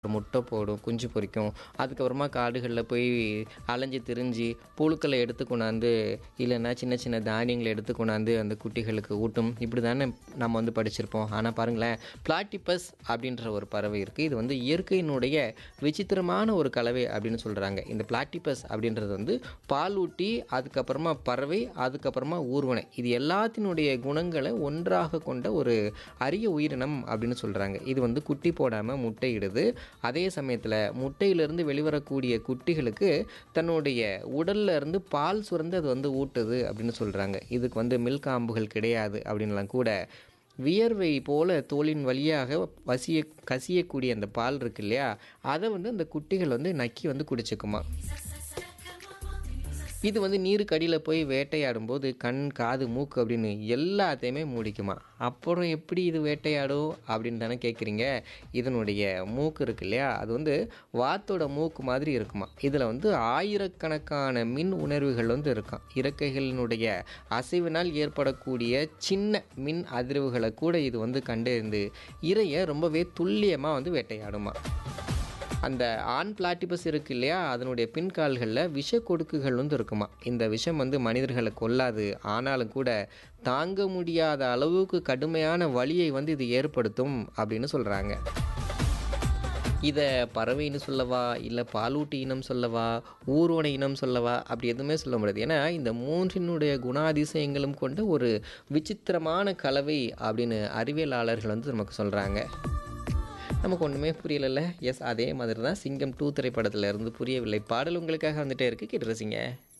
முட்டை போடும், குஞ்சு பொரிக்கும். அதுக்கப்புறமா காடுகள்ல போய் அலைஞ்சு திரிஞ்சு புழுக்கள எடுத்து கொண்டாந்து, இல்லன்னா சின்ன சின்ன தானியங்கள எடுத்து கொண்டாந்து அந்த குட்டிகளுக்கு ஊட்டும். இப்படி தானே நம்ம வந்து படிச்சிருப்போம். ஆனா பாருங்களேன், பிளாட்டிபஸ் அப்படின்ற ஒரு பறவை இருக்கு. இது வந்து இயற்கையினுடைய விசித்திரமான ஒரு கலவை அப்படின்னு சொல்றாங்க. இந்த பிளாட்டிபஸ் அப்படின்றது வந்து பாலூட்டி, அதுக்கப்புறமா பறவை, அதுக்கப்புறமா ஊர்வனை. இது எல்லாத்தினுடைய குணங்கள ஒன்றாக கொண்ட ஒரு அரிய உயிரினம் அப்படின்னு சொல்றாங்க. இது வந்து குட்டி போடாம முட்டையிடுது. அதே சமயத்தில முட்டையிலிருந்து வெளிவரக்கூடிய குட்டிகளுக்கு தன்னுடைய உடல்ல இருந்து பால் சுரந்து அது வந்து ஊட்டுது அப்படின்னு சொல்றாங்க. இதுக்கு வந்து மில்க் காம்புகள் கிடையாது அப்படின்லாம் கூட வியர்வை போல தோலின் வழியாக வசிய கசியக்கூடிய அந்த பால் இருக்கு இல்லையா? அத வந்து அந்த குட்டிகள் வந்து நக்கி வந்து குடிச்சுக்குமாம். இது வந்து நீருக்கு அடியில போய் வேட்டையாடும்போது கண், காது, மூக்கு அப்படின்னு எல்லாத்தையுமே மூடிக்குமாம். அப்புறம் எப்படி இது வேட்டையாடும் அப்படின்னு தானே கேட்குறீங்க? இதனுடைய மூக்கு இருக்கு இல்லையா? அது வந்து வாத்தோட மூக்கு மாதிரி இருக்குமாம். இதில வந்து ஆயிரக்கணக்கான மின் உணர்வுகள் வந்து இருக்காம். இறக்கைகளினுடைய அசைவினால் ஏற்படக்கூடிய சின்ன மின் அதிர்வுகள கூட இது வந்து கண்டறிந்து இரைய ரொம்பவே துல்லியமா வந்து வேட்டையாடுமாம். அந்த ஆண் பிளாட்டிபஸ் இருக்கு இல்லையா? அதனுடைய பின்கால்கள்ல விஷ கொடுக்குகள் வந்து இருக்குமாம். இந்த விஷம் வந்து மனிதர்கள கொல்லாது. ஆனாலும் கூட தாங்க முடியாத அளவுக்கு கடுமையான வலியை வந்து இது ஏற்படுத்தும் அப்படின்னு சொல்றாங்க. இத பறவைன்னு சொல்லவா? இல்ல பாலூட்டி இனம் சொல்லவா? ஊர்வன இனம் சொல்லவா? அப்படி எதுவுமே சொல்ல முடியாது. ஏன்னா இந்த 3னுடைய குணாதிசயங்களும் கொண்ட ஒரு விசித்திரமான கலவை அப்படின்னு அறிவியலாளர்கள் வந்து நமக்கு சொல்றாங்க. நமக்கு ஒண்ணுமே புரியலல்ல? எஸ் அதே மாதிரி தான் சிங்கம் 2 திரைப்படத்தில இருந்து புரியவில்லை. பாடல் உங்களுக்காக வந்துட்டே இருக்கு. கேட்டு ரசிங்க.